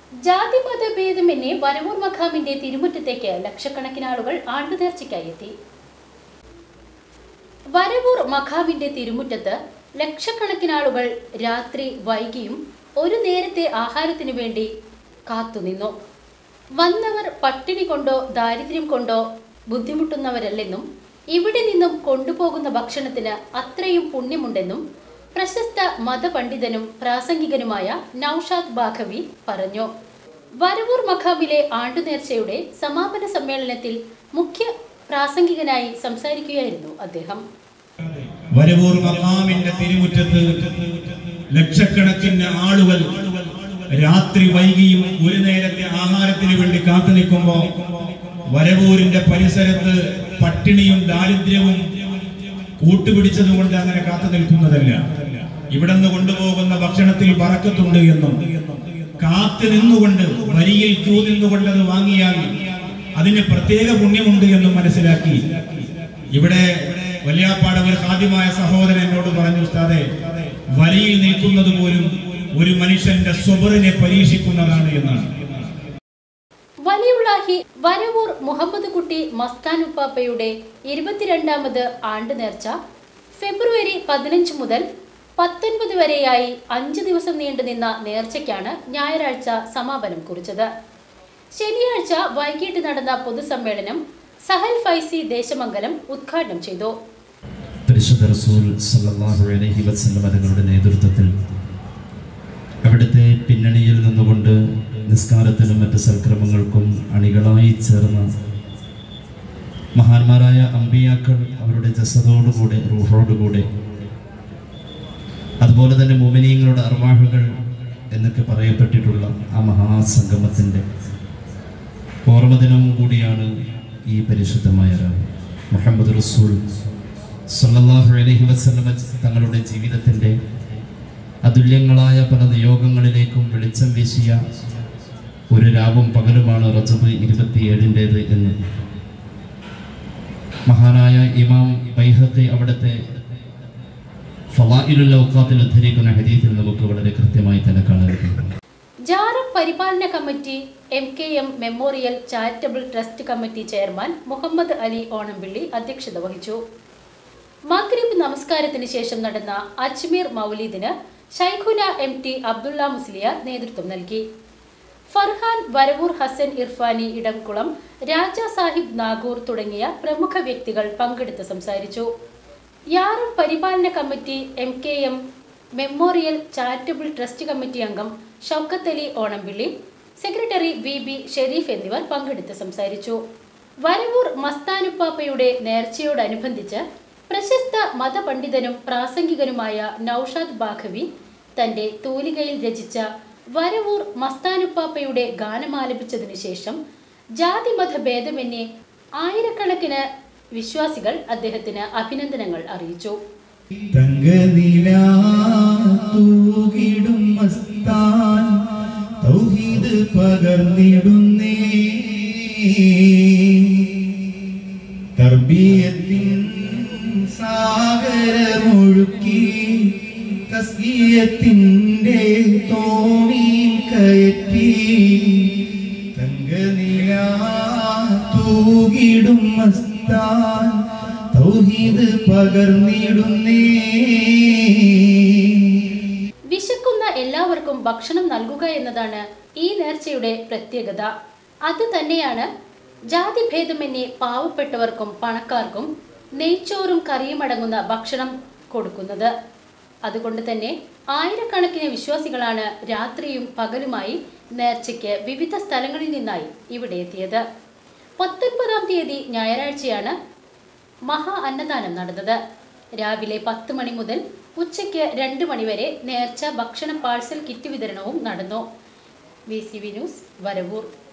ജാതിമത ഭേദമെന്നെ വരവൂർ മഖാമിന്റെ തിരുമുറ്റത്തേക്ക് ലക്ഷക്കണക്കിന് ആളുകൾ ആണ്ടുനേർച്ചയ്ക്കായി എത്തി വരവൂർ മഖാമിന്റെ തിരുമുറ്റത്ത് ലക്ഷക്കണക്കിന് ആളുകൾ രാത്രി വൈകിയും ഒരു നേരത്തെ ആഹാരത്തിനു വേണ്ടി കാത്തുനിന്നു വന്നവർ പട്ടിണി കൊണ്ടോ ദാരിദ്ര്യം കൊണ്ടോ ബുദ്ധിമുട്ടുന്നവരല്ലെന്നും ഇവിടെ നിന്നും കൊണ്ടുപോകുന്ന ഭക്ഷണത്തിന് അത്രയും പുണ്യമുണ്ടെന്നും പ്രശസ്ത മതപണ്ഡിതനും പ്രാസംഗികനുമായ നൌഷാദ് ബാഖവി പറഞ്ഞു വരവൂർ മഖാമിലെ ആണ്ടുനേർച്ചയുടെ സമാപന സമ്മേളനത്തിൽ മുഖ്യ പ്രാസംഗികനായി സംസാരിക്കുകയായിരുന്നു അദ്ദേഹം വരവൂർ മക്കാമിന്റെ തിരുമുറ്റത്ത് ലക്ഷക്കണക്കിന് ആളുകൾ രാത്രി വൈകിയും ഒരു നേരത്തെ ആഹാരത്തിന് വേണ്ടി കാത്തു നിൽക്കുമ്പോ വരവൂരിന്റെ പരിസരത്ത് പട്ടിണിയും ദാരിദ്ര്യവും കൂട്ടുപിടിച്ചതുകൊണ്ട് അങ്ങനെ കാത്തു നിൽക്കുന്നതല്ല ഇവിടെ നിന്ന് കൊണ്ടുപോകുന്ന ഭക്ഷണത്തിൽ പറക്കത്തുണ്ട് എന്നും കാത്തു നിന്നുകൊണ്ട് വരിയിൽ ക്യൂ നിന്നുകൊണ്ട് അത് വാങ്ങിയാൽ അതിന് പ്രത്യേക പുണ്യമുണ്ട് എന്നും മനസ്സിലാക്കി ഇവിടെ വല്യാപ്പാട് ഒരു സാധ്യമായ സഹോദരൻ എന്നോട് പറഞ്ഞു ഉസ്താദെ വരിയിൽ നിൽക്കുന്നത് പോലും ഒരു മനുഷ്യന്റെ സ്വബറിനെ പരീക്ഷിക്കുന്നതാണ് എന്നാണ് വലിയുള്ളാഹി വരവൂർ മുഹമ്മദ് കുട്ടി മസ്താൻ ഉപ്പാപ്പയുടെ ഇരുപത്തിരണ്ടാമത് ആണ്ട് നേർച്ച ഫെബ്രുവരി പതിനഞ്ച് മുതൽ പത്തൊൻപത് വരെയായി അഞ്ച് ദിവസം നീണ്ടുനിന്ന നേർച്ചയ്ക്കാണ് ഞായറാഴ്ച സമാപനം കുറിച്ചത് ശനിയാഴ്ച വൈകിട്ട് നടന്ന പൊതുസമ്മേളനം സഹൽ ഫൈസി ദേശമംഗലം ഉദ്ഘാടനം ചെയ്തു പരിശുദ്ധ റസൂൽ സല്ലല്ലാഹു അലൈഹി വസല്ലം തങ്ങളുടെ നേതൃത്വത്തിൽ അവിടുത്തെ പിന്നണിയിൽ നിന്നുകൊണ്ട് നിസ്കാരത്തിനും മറ്റ് സൽക്രമങ്ങൾക്കും അണികളായി ചേർന്ന മഹാന്മാരായ അമ്പിയാക്കൾ അവരുടെ ജസദോടുകൂടെ റൂഹോടുകൂടെ അതുപോലെ തന്നെ മോമിനീങ്ങളുടെ അർവാഹുകൾ എന്നൊക്കെ പറയപ്പെട്ടിട്ടുള്ള ആ മഹാസംഗമത്തിൻ്റെ ഓർമ്മദിനവും കൂടിയാണ് ഈ പരിശുദ്ധമായ രാവ് മുഹമ്മദ് റസൂൽ സല്ലല്ലാഹു അലൈഹി വസല്ലമ തങ്ങളുടെ ജീവിതത്തിൻ്റെ അതുല്യങ്ങളായ പല നിയോഗങ്ങളിലേക്കും വെളിച്ചം വീശിയ ഒരു രാവും പകലുമാണ് റജബ് ഇരുപത്തിയേഴിൻ്റേത് എന്ന് മഹാനായ ഇമാം ബൈഹത്തെ അവിടുത്തെ ഫലായിലുള്ള ഔക്കാത്തിൽ ഉദ്ധരിക്കുന്ന ഹദീത്തിൽ നമുക്ക് വളരെ കൃത്യമായി തന്നെ കാണാൻ കഴിയും ജാറം പരിപാലന committee M K M memorial charitable trust committee chairman Muhammad Ali Onampilly അധ്യക്ഷത വഹിച്ചു മഗ്രിബ് നമസ്കാരത്തിന് ശേഷം നടന്ന അജ്മീർ മൗലീദിന് ഷൈഖുന എം ടി അബ്ദുള്ള മുസ്ലിയാർ നേതൃത്വം നൽകി ഫർഹാൻ വരവൂർ ഹസൻ ഇർഫാനി ഇടംകുളം രാജാ സാഹിബ് നാഗൂർ തുടങ്ങിയ പ്രമുഖ വ്യക്തികൾ പങ്കെടുത്ത് സംസാരിച്ചു യാറും പരിപാലന committee M K M memorial charitable trust committee അംഗം Shoukath Ali Onampilly secretary V B Sherif എന്നിവർ പങ്കെടുത്ത് സംസാരിച്ചു വരവൂർ മസ്താനുപ്പാപ്പയുടെ നേർച്ചയോടനുബന്ധിച്ച് പ്രശസ്ത മതപണ്ഡിതനും പ്രാസംഗികനുമായ നൌഷാദ് ബാഖവി തന്റെ തൂലികയിൽ രചിച്ച വരവൂർ മസ്താനുപ്പാപ്പയുടെ ഗാനമാലപിച്ചതിനു ശേഷം ജാതിമത ഭേദമന്യേ ആയിരക്കണക്കിന് വിശ്വാസികൾ അദ്ദേഹത്തിന് അഭിനന്ദനങ്ങൾ അറിയിച്ചു തങ്കനിലാ തൂകിടും മസ്താൻ തൗഹീദ് പകർന്നിടുന്നേ തർബീയത്തിൻ സാഗരമൊഴുക്കി തസ്കീയത്തിൻ്റെ തോണി കയറ്റി തങ്കനിലാ തൂകിടും മസ്താൻ തൗഹീദ് പകർന്നിടുന്നേ വിശക്കുന്ന എല്ലാവർക്കും ഭക്ഷണം നൽകുക എന്നതാണ് ഈ നേർച്ചയുടെ പ്രത്യേകത അത് തന്നെയാണ് ജാതിഭേദമന്യേ പാവപ്പെട്ടവർക്കും പണക്കാർക്കും നെയ്ച്ചോറും കറിയും അടങ്ങുന്ന ഭക്ഷണം കൊടുക്കുന്നത് അതുകൊണ്ട് തന്നെ ആയിരക്കണക്കിന് വിശ്വാസികളാണ് രാത്രിയും പകലുമായി നേർച്ചയ്ക്ക് വിവിധ സ്ഥലങ്ങളിൽ നിന്നായി ഇവിടെ എത്തിയത് പത്തൊൻപതാം തീയതി ഞായറാഴ്ചയാണ് മഹാ അന്നദാനം നടന്നത് രാവിലെ പത്ത് മണി മുതൽ ഉച്ചയ്ക്ക് രണ്ട് മണിവരെ നേർച്ച ഭക്ഷണ പാഴ്സൽ കിറ്റ് വിതരണവും നടന്നു V C V news Varavoor